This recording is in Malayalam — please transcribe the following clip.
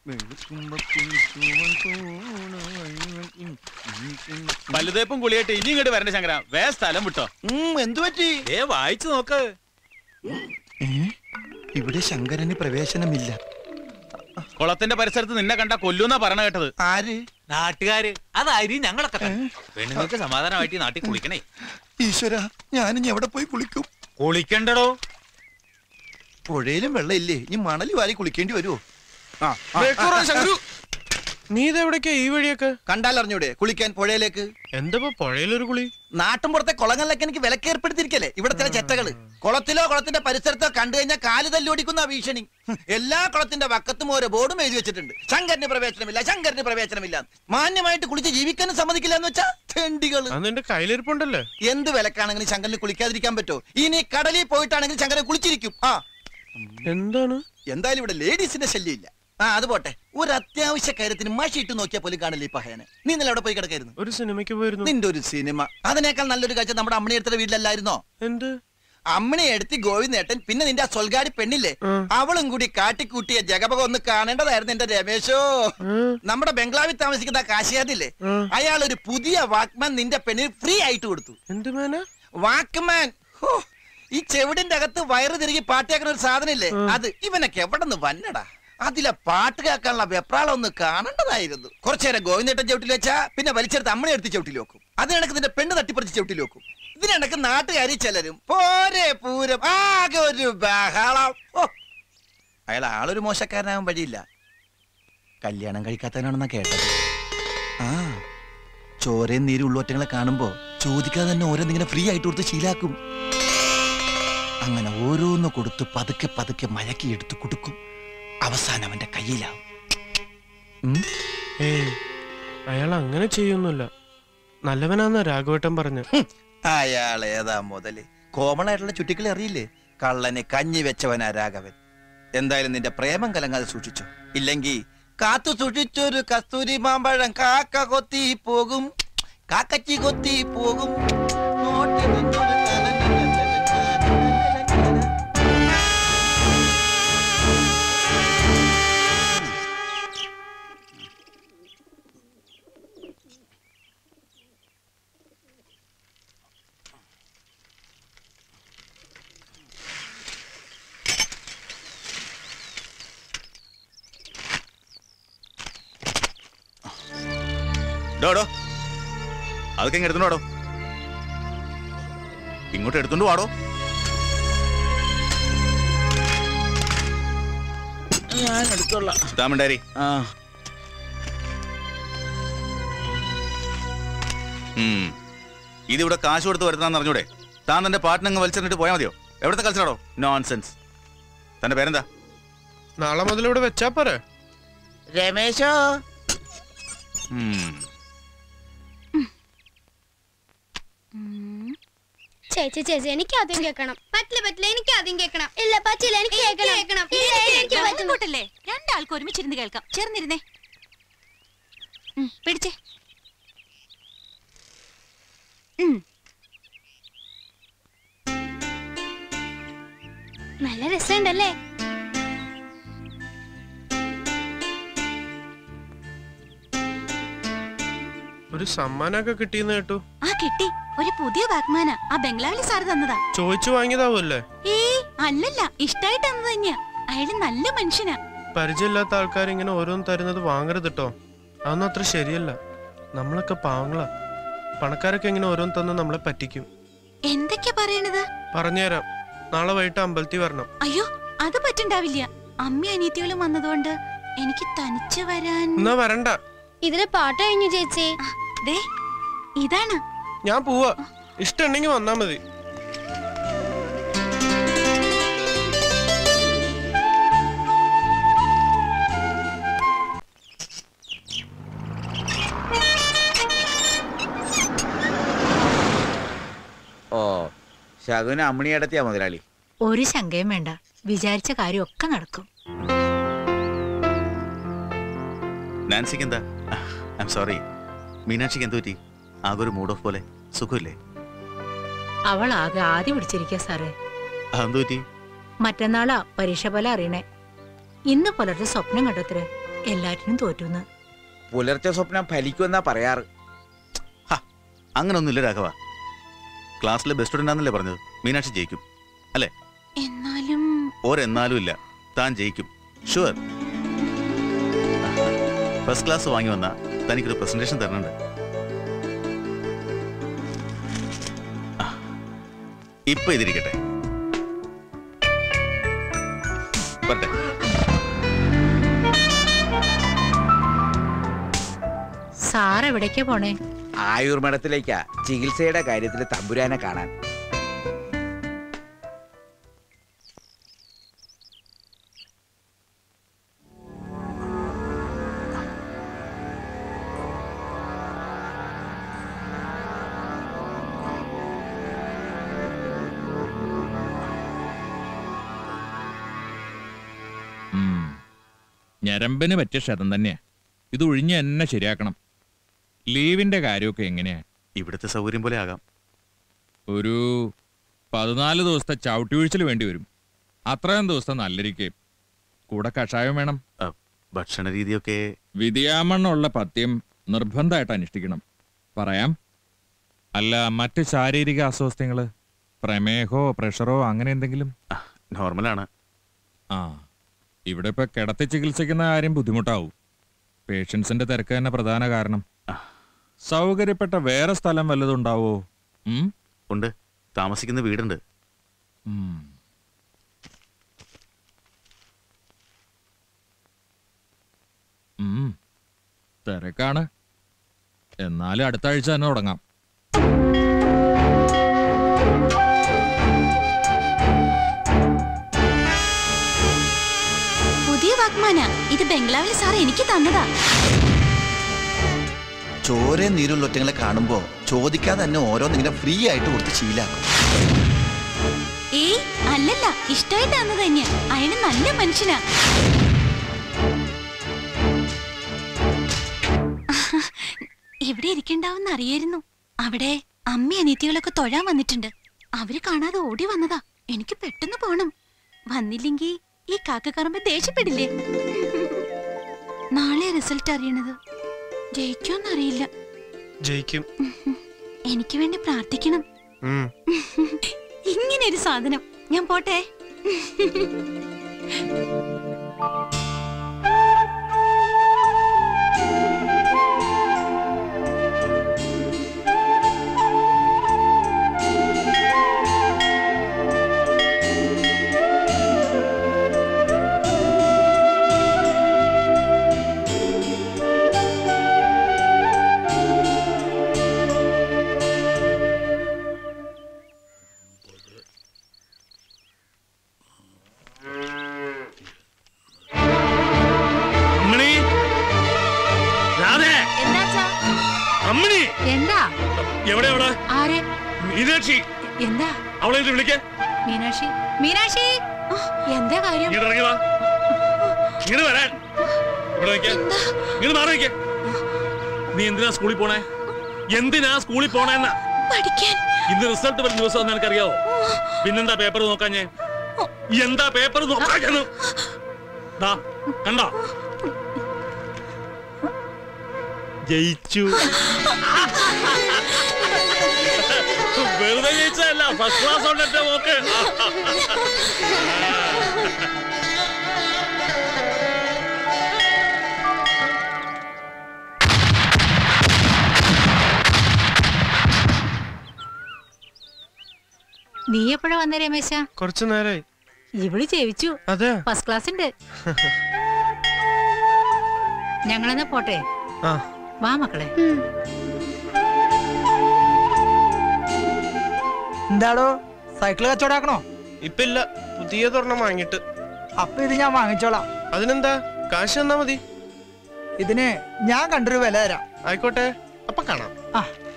പല്ലുതേപ്പും കുളിയായിട്ട് ഇനി ഇങ്ങോട്ട് വരണ്ട ശങ്കര വേ സ്ഥലം വിട്ടോ എന്തു പറ്റി ഏ വായിച്ചു നോക്ക് ഇവിടെ ശങ്കരന് പ്രവേശനമില്ല കുളത്തിന്റെ പരിസരത്ത് നിന്നെ കണ്ട കൊല്ലൂന്നാ പറഞ്ഞ കേട്ടത് ആര് നാട്ടുകാര് അതായിരിക്കും ഞങ്ങളൊക്കെ തന്നെ പെണ്ണുങ്ങൾക്ക് സമാധാനമായിട്ട് ഈ നാട്ടിൽ കുളിക്കണേ ഈശ്വര ഞാനിനി എവിടെ പോയി കുളിക്കും കുളിക്കണ്ടടോ പുഴയിലും വെള്ളമില്ലേ ഇനി മണൽ വാരി കുളിക്കേണ്ടി വരുമോ നീ ഇതെവിടേക്കാ ഈ വഴിയൊക്കെ കണ്ടാലറിഞ്ഞൂടെ കുളിക്കാൻ പുഴയിലേക്ക് എന്താ പുഴയിലൊരു കുളി നാട്ടും പുറത്തെ കുളങ്ങളിലൊക്കെ എനിക്ക് വിലക്കേർപ്പെടുത്തിരിക്കല്ലേ ഇവിടെ ചില ചെറ്റകള് കുളത്തിലോ കുളത്തിന്റെ പരിസരത്തോ കണ്ടു കഴിഞ്ഞാൽ കാല് തല്ലോടിക്കുന്ന ഭീഷണി ഹും, എല്ലാ കുളത്തിന്റെ വക്കത്തും ഓരോ ബോർഡും എഴുതി വെച്ചിട്ടുണ്ട് ശങ്കരന് പ്രവേശനമില്ല ശങ്കരന് പ്രവേശനമില്ല മാന്യമായിട്ട് കുളിച്ച് ജീവിക്കാനും സമ്മതിക്കില്ല എന്ന് വെച്ചാ തെണ്ടികള് അത് നിന്റെ കയ്യിലിരിപ്പുണ്ടല്ലേ എന്ത് വിലക്കാണെങ്കിലും ശങ്കരന് കുളിക്കാതിരിക്കാൻ പറ്റുമോ ഇനി കടലിൽ പോയിട്ടാണെങ്കിൽ ശങ്കരൻ കുളിച്ചിരിക്കും ആ എന്താണ് എന്തായാലും ഇവിടെ ലേഡീസിന്റെ ശല്യമില്ല ആ അത് പോട്ടെ ഒരു അത്യാവശ്യ കാര്യത്തിന് മഷി ഇട്ട് നോക്കിയാൽ പോലും കാണില്ല ഈ പഹയനെ നീ ഇന്നലെ അവിടെ പോയി കിടക്കായിരുന്നു ഒരു സിനിമയ്ക്ക് പോയിരുന്നു നിന്റെ ഒരു സിനിമ അതിനേക്കാൾ നല്ലൊരു കാഴ്ച നമ്മുടെ അമ്മണി എടുത്ത വീട്ടിലല്ലായിരുന്നോ എന്ത് അമ്മണി എടുത്ത് ഗോവിന്ദേട്ടൻ പിന്നെ നിന്റെ ആ സൊൽഗാടി പെണ്ണില്ലേ അവളും കൂടി കാട്ടിക്കൂട്ടിയ ജഗപക ഒന്ന് കാണേണ്ടതായിരുന്നു എന്റെ രമേശോ നമ്മുടെ ബംഗ്ലാവിൽ താമസിക്കുന്ന കാശിയാദില്ലേ അയാൾ ഒരു പുതിയ വാക്മാൻ നിന്റെ പെണ്ണിന് ഫ്രീ ആയിട്ട് കൊടുത്തു എന്ത് മേന വാക്മാൻ ഹോ, ഈ ചെവിടിന്റെ അകത്ത് വയറ് തിരികെ പാട്ടിയാക്കുന്ന ഒരു സാധനം ഇല്ലേ അത് ഇവനൊക്കെ എവിടെ നിന്ന് വന്നടാ അതിലെ പാട്ട് കേൾക്കാനുള്ള വെപ്രാളം ഒന്ന് കാണേണ്ടതായിരുന്നു കുറച്ചു നേരം ഗോവിന്ദേട്ടൻ ചവിട്ടിൽ വെച്ചാ പിന്നെ വലിച്ചെടുത്ത് അമ്മനെ എടുത്ത് ചവിട്ടിൽ വെക്കും അതിനിടക്ക് നിന്റെ പെണ്ണ് തട്ടിപ്പറിച്ച് ചവിട്ടിൽ വെക്കും ഇതിനിടക്ക് നാട്ടുകാരി ചിലരും പോരെ പൂരം ആകെ ഒരു ബഹളം ഓ അയാൾ ആളൊരു മോശക്കാരനാകാൻ വഴിയില്ല കല്യാണം കഴിക്കാത്തവനാണെന്നാ കേട്ടത് ആ ചോരയും നീരും ഉള്ളൊറ്റങ്ങളെ കാണുമ്പോ ചോദിക്കാതെ തന്നെ ഓരോന്നിങ്ങനെ ഫ്രീ ആയിട്ട് കൊടുത്ത് ശീലാക്കും അങ്ങനെ ഓരോന്ന് കൊടുത്ത് പതുക്കെ പതുക്കെ മയക്കി എടുത്ത് കൊടുക്കും അവസാനം അവന്റെ കയ്യിലാവും ഉം? ഏയ് അയാൾ അങ്ങനെ ചെയ്യൊന്നുമില്ല നല്ലവനാന്ന രാഘവേട്ടൻ പറഞ്ഞു ഹും, അയാൾ ഏതാ മുതല് കോമൺ ആയിട്ടുള്ള ചുറ്റിക്കളി അറിയില്ലേ കള്ളനെ കഞ്ഞി വെച്ചവനാ രാഘവൻ എന്തായാലും നിന്റെ പ്രേമം കലങ്ങാതെ സൂക്ഷിച്ചു ഇല്ലെങ്കിൽ കാത്തു സൂക്ഷിച്ചൊരു കസ്തൂരി മാമ്പഴം കാക്ക കൊത്തി പോകും കാക്കച്ചി കൊത്തി പോകും നോട്ടി നിന്നൊരു ഡോടോ അതൊക്കെ ഇങ്ങ് എടുത്തോണ്ട് വാടോ ഇങ്ങോട്ട് എടുത്തോണ്ട് വാടോ ഞാൻ എടുത്തോളാം താമണ്ടാരി ആ ഉം. ഇതിവിടെ കാശ് കൊടുത്ത് വരുത്താന്ന് അറിഞ്ഞൂടെ താൻ തന്റെ പാട്ടിനങ്ങ് വലിച്ചെറിഞ്ഞിട്ട് പോയാൽ മതിയോ എവിടുത്തെ കളിച്ചാടോ നോൺസെൻസ് തന്റെ പേരെന്താ നാളെ മുതൽ ഇവിടെ വെച്ചാ പോരെ രമേശോ ഉം. ചേച്ചി ചേച്ചി എനിക്ക് ആദ്യം കേൾക്കണം പറ്റില്ല പറ്റില്ല എനിക്ക് ആദ്യം കേൾക്കണം ഇല്ല പറ്റില്ല എനിക്ക് കേൾക്കണം ഇല്ല, എനിക്ക് പറ്റുന്നു. കൂട്ടല്ലേ രണ്ടാൾക്ക് ഒരുമിച്ചിരുന്ന് കേൾക്കാം ചേർന്നിരുന്നേ ഉം, പിടിച്ചേ ഉം, നല്ല രസമുണ്ടല്ലേ ഒരു സമ്മാനമൊക്കെ കിട്ടിയെന്ന് കേട്ടു ആ കിട്ടി ഒരു പുതിയ വാക്മാന ആ ബംഗ്ലാവിലെ സാറ് തന്നതാ ചോദിച്ചു വാങ്ങിയതാവുമല്ലേ ഏയ് അല്ലല്ല ഇഷ്ടായിട്ട് തന്നത് തന്നെയാ അയാള് നല്ല മനുഷ്യനാ പരിചയമില്ലാത്ത ആൾക്കാർ ഇങ്ങനെ ഓരോന്ന് തരുന്നത് വാങ്ങരുത് കേട്ടോ അതൊന്നും അത്ര ശരിയല്ല നമ്മളൊക്കെ പാവങ്ങളാ പണക്കാരൊക്കെ ഇങ്ങനെ ഓരോന്ന് തന്ന് നമ്മളെ പറ്റിക്കും എന്തൊക്കെയാ പറയണത് പറഞ്ഞുതരാം നാളെ വൈകിട്ട് അമ്പലത്തിൽ വരണം അയ്യോ അത് പറ്റുണ്ടാവില്ല അമ്മ അനിയത്തികളും വന്നതുകൊണ്ട് എനിക്ക് തനിച്ച് വരാൻ എന്നാ വരണ്ട ഇതില് പാട്ട് കഴിഞ്ഞു ചേച്ചി ആ, ദേ ഇതാണ് ഞാൻ പോവാ ഇഷ്ടമുണ്ടെങ്കിൽ വന്നാ മതി ഓ ശകുന അമ്മണിയടത്തിയാ മുതലാളി ഒരു ശങ്കയും വേണ്ട വിചാരിച്ച കാര്യമൊക്കെ നടക്കും നാൻസിക്ക് എന്താ ഐ എം സോറി മീനാക്ഷിക്ക് എന്ത് പറ്റി ആകെ ഒരു മൂഡ് ഓഫ് പോലെ സുഖമില്ലേ അവൾ ആകെ ആദ്യം പിടിച്ചിരിക്കുക സാറേ അതെന്ത് പറ്റി മറ്റന്നാളാ പരീക്ഷ പോലെ അറിയണേ ഇന്ന് പുലർച്ചെ സ്വപ്നം കണ്ടത്രേ എല്ലാറ്റിനും തോറ്റുന്ന് പുലർച്ചെ സ്വപ്നം ഫലിക്കുമെന്നാ പറയാറ് അങ്ങനൊന്നുമില്ല രാഘവ ക്ലാസ്സിലെ ബെസ്റ്റ് സ്റ്റുഡൻ്റ് ആണെന്നല്ലേ പറഞ്ഞത് മീനാക്ഷി ജയിക്കും അല്ലേ എന്നാലും ഒരെന്നാലും ഇല്ല താൻ ജയിക്കും ഷുവർ ഫസ്റ്റ് ക്ലാസ് വാങ്ങി വന്ന തനിക്കൊരു പ്രസന്റേഷൻ തരണുണ്ട് ആ, ഇപ്പൊ ഇതിരിക്കട്ടെ വരട്ടെ സാർ എവിടേക്കാ പോണേ ആയുർമഠത്തിലേക്കാ ചികിത്സയുടെ കാര്യത്തിൽ തമ്പുരാനെ കാണാൻ ഉം. ഞരമ്പിന് പറ്റിയ ക്ഷതം തന്നെയാ ഇത് ഒഴിഞ്ഞ് എന്നെ ശരിയാക്കണം ലീവിന്റെ കാര്യമൊക്കെ എങ്ങനെയാ ഇവിടുത്തെ സൗകര്യം പോലെ ആകാം ഒരു പതിനാല് ദിവസത്തെ ചവിട്ടി വീഴ്ചൽ വേണ്ടി വരും അത്രയും ദിവസം നല്ലിരിക്കുകയും കൂടെ കഷായം വേണം ആ, ഭക്ഷണ രീതിയൊക്കെ വിധിയാമണ്ണുള്ള പഥ്യം നിർബന്ധമായിട്ട് അനുഷ്ഠിക്കണം പറയാം അല്ല മറ്റ് ശാരീരിക അസ്വസ്ഥങ്ങള് പ്രമേഹോ പ്രഷറോ അങ്ങനെ എന്തെങ്കിലും നോർമലാണ് ആ ഇവിടെ ഇപ്പൊ കിടത്തി ചികിത്സിക്കുന്ന കാര്യം ബുദ്ധിമുട്ടാവും പേഷ്യൻസിന്റെ തിരക്ക് തന്നെ പ്രധാന കാരണം സൗകര്യപ്പെട്ട വേറെ സ്ഥലം വല്ലതും ഉണ്ടാവോ ഉം? ഉണ്ട് താമസിക്കുന്ന വീടുണ്ട് ഉം. ഉം. തിരക്കാണ് എന്നാലും അടുത്ത ആഴ്ച തന്നെ തുടങ്ങാം പുതിയ വാഗ്മാന ഇത് ബംഗ്ലാവിൽ സാർ എനിക്ക് തന്നതാ ചോര നീരുള്ള ഒറ്റങ്ങളെ കാണുമ്പോ ചോദിക്കാതെ തന്നെ ഓരോന്നിങ്ങനെ ഫ്രീ ആയിട്ട് കൊടുത്ത് ശീലാക്കും ഏയ് അല്ലല്ല ഇഷ്ടായിട്ട് തന്നു തന്നെയാ അയാള് നല്ല മനുഷ്യനാ ഇവിടെ ഇരിക്കണ്ടാവെന്ന് അറിയായിരുന്നു അവിടെ അമ്മ അനിയത്തികളൊക്കെ തൊഴാൻ വന്നിട്ടുണ്ട് അവര് കാണാതെ ഓടി വന്നതാ എനിക്ക് പെട്ടെന്ന് പോണം വന്നില്ലെങ്കി ഈ കാക്കക്കറമ്പ് ദേഷ്യപ്പെടില്ലേ നാളെ റിസൾട്ട് അറിയണത് ജയിക്കോന്നറിയില്ല ജയിക്കും എനിക്ക് വേണ്ടി പ്രാർത്ഥിക്കണം ഉം. ഇങ്ങനെ ഒരു സാധനം ഞാൻ പോട്ടെ അമ്മണി രാധേ എന്താച്ചാ അമ്മണി എന്താ എവിടെ അവിടെ ആരെ മീനാക്ഷി എന്താ അവളെ ഇത് വിളിക്കേ മീനാക്ഷി മീനാക്ഷി എന്താ കാര്യം ഇങ്ങോട്ട് ഇറങ്ങി വാ ഇങ്ങോട്ട് വരാൻ ഇവിടെ നിൽക്കേ ഇങ്ങോട്ട് മാറി നിൽക്കേ നീ എന്തിനാ സ്കൂളിൽ പോണേ എന്തിനാ സ്കൂളിൽ പോണേന്നാ പഠിക്കാൻ ഇന്ന് റിസൾട്ട് വരുന്ന ദിവസം നിനക്കറിയാവോ പിന്നെന്താ പേപ്പർ നോക്കാൻ ഞാൻ എന്താ പേപ്പർ നോക്കാൻ ഞാൻ ദാ, കണ്ടോ ജയിച്ചു വെറുതെ ജയിച്ചതല്ല ഫസ്റ്റ് ക്ലാസ് ഉണ്ട് എന്റെ മോക്ക് നീ എപ്പോഴാ വന്നേ രമേശ കുറച്ചു നേരായി ഇവള് ജയിച്ചു അതെ ഫസ്റ്റ് ക്ലാസ് ഉണ്ട് ഞങ്ങളെന്നാ പോട്ടെ ആ വാ മക്കളെ എന്താടോ സൈക്കിൾ കച്ചവടാക്കണോ ഇപ്പൊ ഇല്ല പുതിയതൊരെണ്ണം വാങ്ങിട്ട് അപ്പൊ ഇത് ഞാൻ വാങ്ങിച്ചോളാം അതിനെന്താ കാശ് തന്നാ മതി ഇതിന് ഞാൻ കണ്ടൊരു വില തരാം ആയിക്കോട്ടെ അപ്പൊ കാണാം ആ